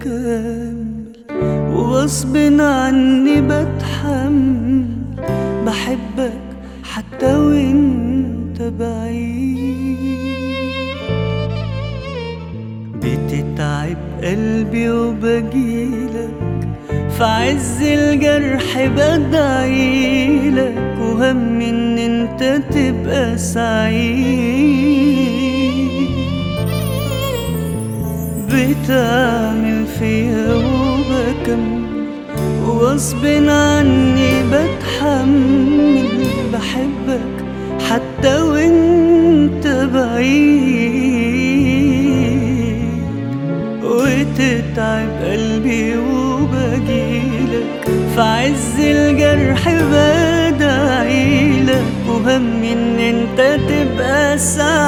بكمل وغصب عني بتحمل بحبك حتى وانت بعيد بتتعب قلبي وبجيلك في عز الجرح بدعيلك وهم ان انت تبقى سعيد بتعمل فيها وبكمل وغصب عني بتحمل بحبك حتى وانت بعيد وتتعب قلبي وبجيلك في عز الجرح بدعيلك وهم ان انت تبقى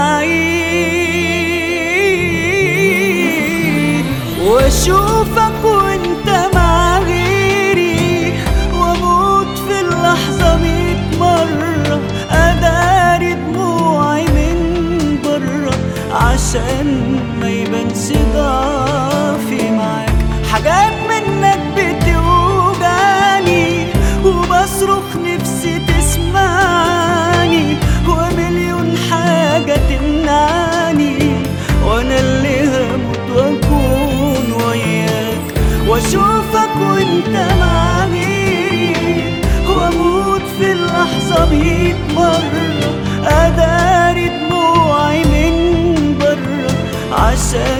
سعيد واشوفك وانت مع غيري واموت في اللحظة ميت مرة اداري دموعي من بره عشان ما يبانش ضعفي معاك حاجات منك بتوجعني وبصرخ نفسي تسمعني ومليون حاجة تمنعني وانا اللي هموت واكون وياك واشوفك وانت مع غيري واموت في اللحظة ميت مرة اداري دموعي من بره عشان